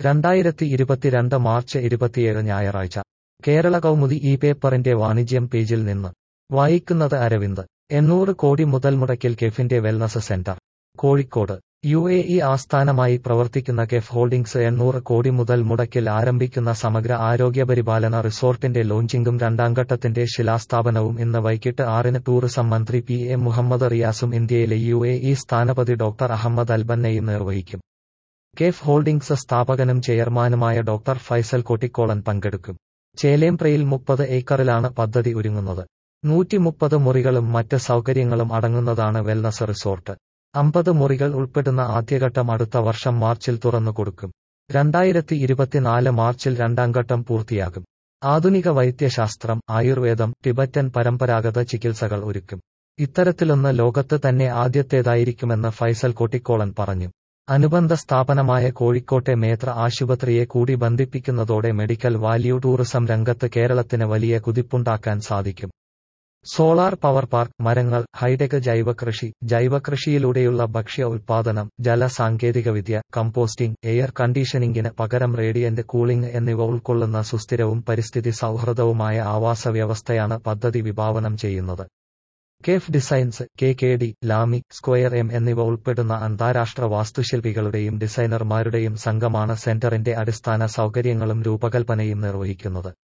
രണ്ടായിരത്തി ഇരുപത്തിരണ്ട് മാർച്ച് ഇരുപത്തിയേഴ് ഞായറാഴ്ച കേരള കൗമുദി ഈ പേപ്പറിന്റെ വാണിജ്യം പേജിൽ നിന്ന് വായിക്കുന്നത് അരവിന്ദ് എണ്ണൂറ് കോടി മുതൽ മുടക്കിൽ കെഫിന്റെ wellness centre Kozhikode U A E ആസ്ഥാനമായി പ്രവർത്തിക്കുന്ന കെഫ് ഹോൾഡിംഗ്സ് എണ്ണൂറ് കോടി മുതൽ മുടക്കിൽ ആരംഭിക്കുന്ന സമഗ്ര ആരോഗ്യപരിപാലന റിസോർട്ടിന്റെ ലോഞ്ചിംഗും രണ്ടാംഘട്ടത്തിന്റെ ശിലാസ്ഥാപനവും ഇന്ന് വൈകിട്ട് ആറിന് ടൂറിസം മന്ത്രി പി എ മുഹമ്മദ് റിയാസും ഇന്ത്യയിലെ യു എ ഇ സ്ഥാനപതി ഡോക്ടർ അഹമ്മദ് അൽബന്നയും നിർവഹിക്കും കെഫ് ഹോൾഡിംഗ്സ് സ്ഥാപകനും ചെയർമാനുമായ ഡോക്ടർ ഫൈസൽ കൊട്ടിക്കോളൻ പങ്കെടുക്കും ചേലേമ്പ്രയിൽ മുപ്പത് ഏക്കറിലാണ് പദ്ധതി ഒരുങ്ങുന്നത് നൂറ്റി മുപ്പത് മുറികളും മറ്റ് സൗകര്യങ്ങളും അടങ്ങുന്നതാണ് വെൽനസ് റിസോർട്ട് അമ്പത് മുറികൾ ഉൾപ്പെടുന്ന ആദ്യഘട്ടം അടുത്ത വർഷം മാർച്ചിൽ തുറന്നുകൊടുക്കും രണ്ടായിരത്തി ഇരുപത്തിനാല് മാർച്ചിൽ രണ്ടാംഘട്ടം പൂർത്തിയാകും ആധുനിക വൈദ്യശാസ്ത്രം ആയുർവേദം ടിബറ്റൻ പരമ്പരാഗത ചികിത്സകൾ ഒരുക്കും ഇത്തരത്തിലൊന്ന് ലോകത്ത് തന്നെ ആദ്യത്തേതായിരിക്കുമെന്ന് ഫൈസൽ കൊട്ടിക്കോളൻ പറഞ്ഞു അനുബന്ധ സ്ഥാപനമായ കോഴിക്കോട്ടെ മേത്ര ആശുപത്രിയെ കൂടി ബന്ധിപ്പിക്കുന്നതോടെ മെഡിക്കൽ വാല്യൂ ടൂറിസം രംഗത്ത് കേരളത്തിന് വലിയ കുതിപ്പുണ്ടാക്കാൻ സാധിക്കും സോളാർ പവർ പാർക്ക് മരങ്ങൾ ഹൈടെക് ജൈവകൃഷി ജൈവകൃഷിയിലൂടെയുള്ള ഭക്ഷ്യ ഉൽപാദനം ജലസാങ്കേതികവിദ്യ കമ്പോസ്റ്റിംഗ് എയർ കണ്ടീഷനിംഗിന് പകരം റേഡിയന്റ് കൂളിംഗ് എന്നിവ ഉൾക്കൊള്ളുന്ന സുസ്ഥിരവും പരിസ്ഥിതി സൗഹൃദവുമായ ആവാസ വ്യവസ്ഥയാണ് പദ്ധതി വിഭാവനം ചെയ്യുന്നത് KEF designs K K D ലാമി സ്ക്വയർ എം എന്നിവ ഉൾപ്പെടുന്ന അന്താരാഷ്ട്ര വാസ്തുശില്പികളുടെയും ഡിസൈനർമാരുടെയും സംഘമാണ് സെന്ററിന്റെ അടിസ്ഥാന സൗകര്യങ്ങളും രൂപകൽപ്പനയും നിർവഹിക്കുന്നത്